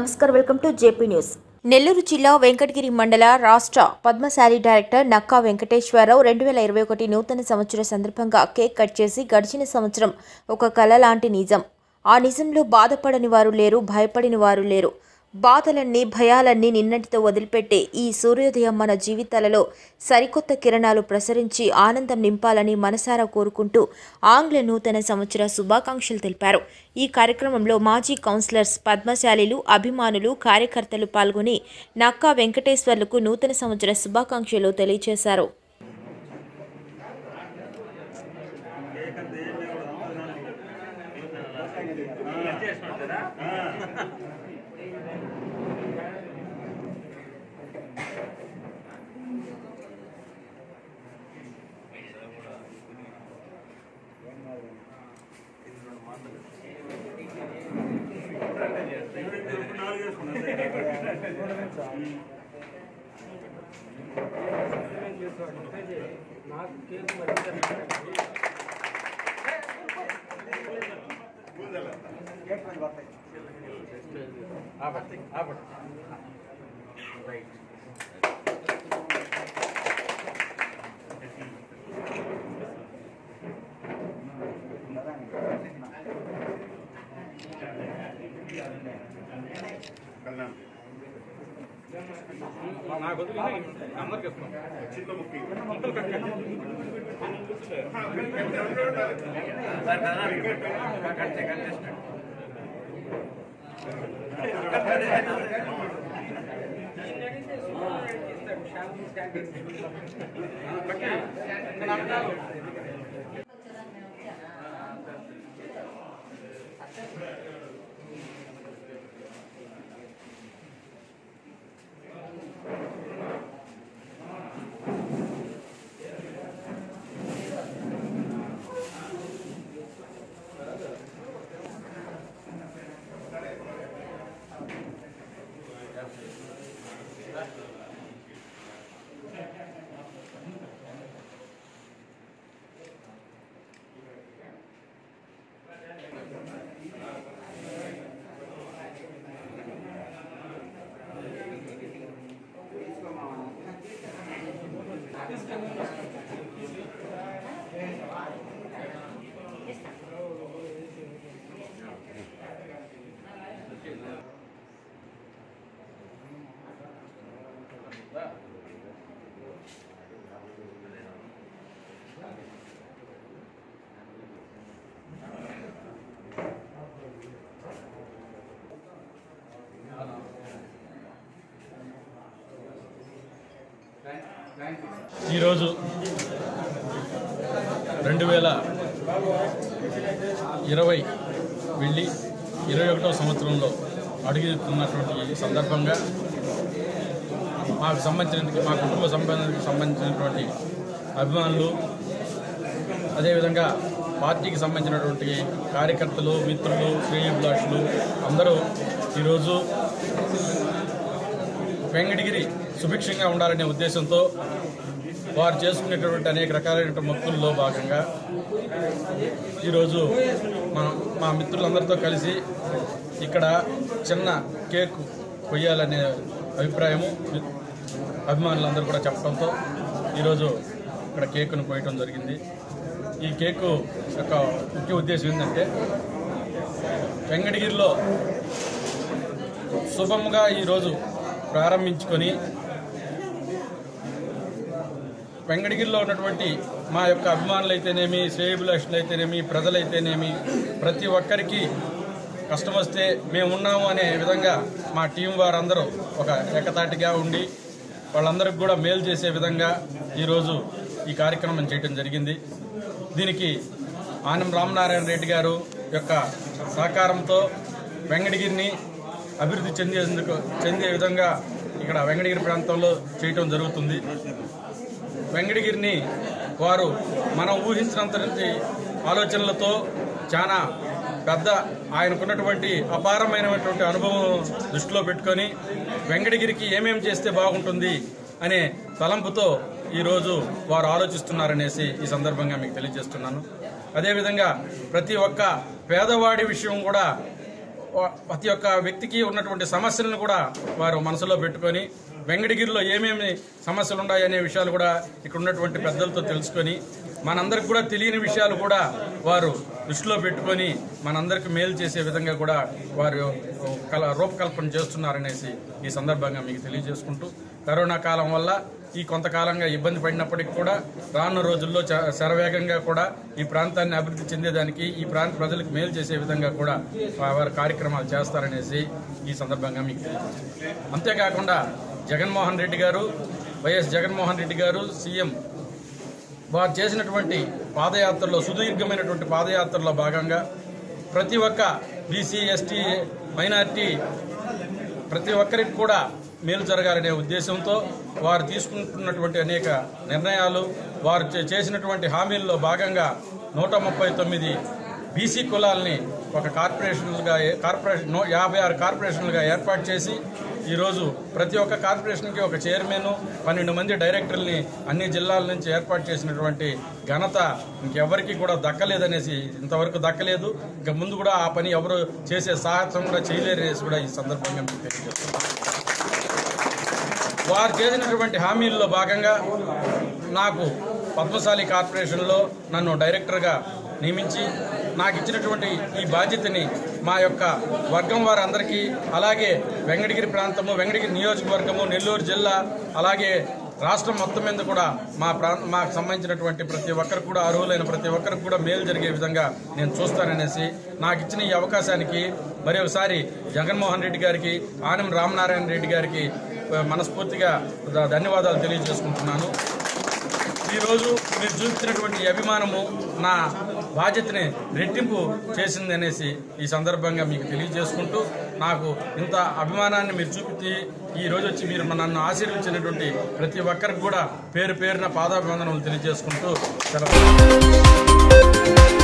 నమస్కారం welcome to JP news Nellore జిల్లా వెంకటగిరి మండల రాష్ట్ర పద్మశాలి డైరెక్టర్ నక్కా వెంకటేశ్వరరావు రెండు వేల ఇరవై ఒకటి నూతన సంవత్సర సందర్భంగా కేక్ కట్ చేసి గడిచిన సంవత్సరం ఒక కళ లాంటి నిజం ఆ నిజంలో బాధపడని వారు లేరు భయపడిన వారు లేరు బాధలన్నీ భయాలన్నీ నిన్నటితో వదిలిపెట్టే ఈ సూర్యోదయం మన జీవితాలలో సరికొత్త కిరణాలు ప్రసరించి ఆనందం నింపాలని మనసారా కోరుకుంటూ ఆంగ్ల నూతన సంవత్సర శుభాకాంక్షలు తెలిపారు ఈ కార్యక్రమంలో మాజీ కౌన్సిలర్స్ పద్మశాలిలు అభిమానులు కార్యకర్తలు పాల్గొని నక్కా వెంకటేశ్వర్లకు నూతన సంవత్సర శుభాకాంక్షలు తెలియజేశారు ఈరోజు రెండు వేల ఇరవై వెళ్ళి ఇరవై ఒకటో సంవత్సరంలో అడుగుతున్నటువంటి ఈ సందర్భంగా మాకు సంబంధించిన మా కుటుంబ సంబంధానికి సంబంధించినటువంటి అభిమానులు అదేవిధంగా పార్టీకి సంబంధించినటువంటి కార్యకర్తలు మిత్రులు శ్రేయభిలాషులు అందరూ ఈరోజు వెంకటగిరి సుభిక్షంగా ఉండాలనే ఉద్దేశంతో వారు చేసుకునేటటువంటి అనేక రకాలైన మొక్కుల్లో భాగంగా ఈరోజు మనం మా మిత్రులందరితో కలిసి ఇక్కడ చిన్న కేక్ కొయ్యాలనే అభిప్రాయము అభిమానులందరూ కూడా చెప్పడంతో ఈరోజు ఇక్కడ కేకును కోయటం జరిగింది ఈ కేకు యొక్క ముఖ్య ఉద్దేశం ఏంటంటే వెంకటగిరిలో శుభంగా ఈరోజు ప్రారంభించుకొని వెంకటగిరిలో ఉన్నటువంటి మా యొక్క అభిమానులైతేనేమి శ్రేయభిలాషులైతేనేమి ప్రజలైతేనేమి ప్రతి ఒక్కరికి కష్టం వస్తే మేము ఉన్నాము అనే విధంగా మా టీం వారందరూ ఒక ఏకతాటిగా ఉండి వాళ్ళందరికీ కూడా మేలు చేసే విధంగా ఈరోజు ఈ కార్యక్రమం చేయడం జరిగింది దీనికి ఆనం రామనారాయణ రెడ్డి గారు యొక్క సహకారంతో వెంకటగిరిని అభివృద్ధి చెందేందుకు చెందే విధంగా ఇక్కడ వెంకటగిరి ప్రాంతంలో చేయటం జరుగుతుంది వెంకటగిరిని వారు మనం ఊహించినంత ఆలోచనలతో చాలా పెద్ద ఆయనకున్నటువంటి అపారమైనటువంటి అనుభవం దృష్టిలో పెట్టుకొని వెంకటగిరికి ఏమేం చేస్తే బాగుంటుంది అనే తలంపుతో ఈరోజు వారు ఆలోచిస్తున్నారనేసి ఈ సందర్భంగా మీకు తెలియజేస్తున్నాను అదేవిధంగా ప్రతి ఒక్క పేదవాడి విషయం కూడా ప్రతి ఒక్క వ్యక్తికి ఉన్నటువంటి సమస్యలను కూడా వారు మనసులో పెట్టుకొని వెంకటగిరిలో ఏమేమి సమస్యలు ఉన్నాయనే విషయాలు కూడా ఇక్కడ ఉన్నటువంటి పెద్దలతో తెలుసుకొని మనందరికి కూడా తెలియని విషయాలు కూడా వారు దృష్టిలో పెట్టుకొని మనందరికి మేలు చేసే విధంగా కూడా వారు కల రూపకల్పన చేస్తున్నారనేసి ఈ సందర్భంగా మీకు తెలియజేసుకుంటూ కరోనా కాలం వల్ల ఈ కొంతకాలంగా ఇబ్బంది పడినప్పటికీ కూడా రానున్న రోజుల్లో చ- శరవేగంగా కూడా ఈ ప్రాంతాన్ని అభివృద్ధి చెందేదానికి ఈ ప్రాంత ప్రజలకు మేలు చేసే విధంగా కూడా వారు కార్యక్రమాలు చేస్తారనేసి ఈ సందర్భంగా మీకు తెలియజేస్తున్నాను. అంతేకాకుండా జగన్మోహన్ రెడ్డి గారు వైఎస్ జగన్మోహన్ రెడ్డి గారు సీఎం వారు చేసినటువంటి పాదయాత్రలో సుదీర్ఘమైనటువంటి పాదయాత్రలో భాగంగా ప్రతి ఒక్క బీసీ ఎస్టీ మైనార్టీ ప్రతి ఒక్కరికి కూడా మేలు జరగాలనే ఉద్దేశంతో వారు తీసుకుంటున్నటువంటి అనేక నిర్ణయాలు వారు చే- చేసినటువంటి హామీల్లో భాగంగా నూట ముప్పై తొమ్మిది బీసీ కులాలని ఒక కార్పొరేషన్లుగా ఏ- కార్పొరేషన్ నూ- యాభై ఆరు కార్పొరేషన్లుగా ఏర్పాటు చేసి ఈరోజు ప్రతి ఒక్క కార్పొరేషన్కి ఒక చైర్మన్ పన్నెండు మంది డైరెక్టర్ని అన్ని జిల్లాల నుంచి ఏర్పాటు చేసినటువంటి ఘనత ఇంకెవరికి కూడా దక్కలేదనేసి ఇంతవరకు దక్కలేదు ఇంకా ముందు కూడా ఆ పని ఎవరు చేసే సాహసం కూడా చేయలేరనేసి కూడా ఈ సందర్భంగా మీకు తెలియజేస్తున్నాను వారు చేసినటువంటి హామీల్లో భాగంగా నాకు పద్మశాలి కార్పొరేషన్లో నన్ను డైరెక్టర్గా నియమించి నాకు ఇచ్చినటువంటి ఈ బాధ్యతని మా యొక్క వర్గం వారందరికీ అలాగే వెంకటగిరి ప్రాంతము వెంకటగిరి నియోజకవర్గము నెల్లూరు జిల్లా అలాగే రాష్ట్రం మొత్తం మీద కూడా మా ప్రాంత మాకు సంబంధించినటువంటి ప్రతి ఒక్కరు కూడా అర్హులైన ప్రతి ఒక్కరికి కూడా మేలు జరిగే విధంగా నేను చూస్తాననేసి నాకు ఇచ్చిన ఈ అవకాశానికి మరి ఒకసారి జగన్మోహన్ రెడ్డి గారికి ఆనం రామనారాయణ రెడ్డి గారికి ఆ, మనస్ఫూర్తిగా ధ- ధన్యవాదాలు తెలియజేసుకుంటున్నాను ఈరోజు మీరు చూపించినటువంటి ఈ అభిమానము నా బాధ్యతని రెట్టింపు చేసింది అనేసి ఈ సందర్భంగా మీకు తెలియజేసుకుంటూ నాకు ఇంత అభిమానాన్ని మీరు చూపించి ఈ రోజు వచ్చి మీరు నన్ను ఆశీర్వించినటువంటి ప్రతి ఒక్కరికి కూడా పేరు పేరున పాదాభివందనలు తెలియజేసుకుంటూ సెలవు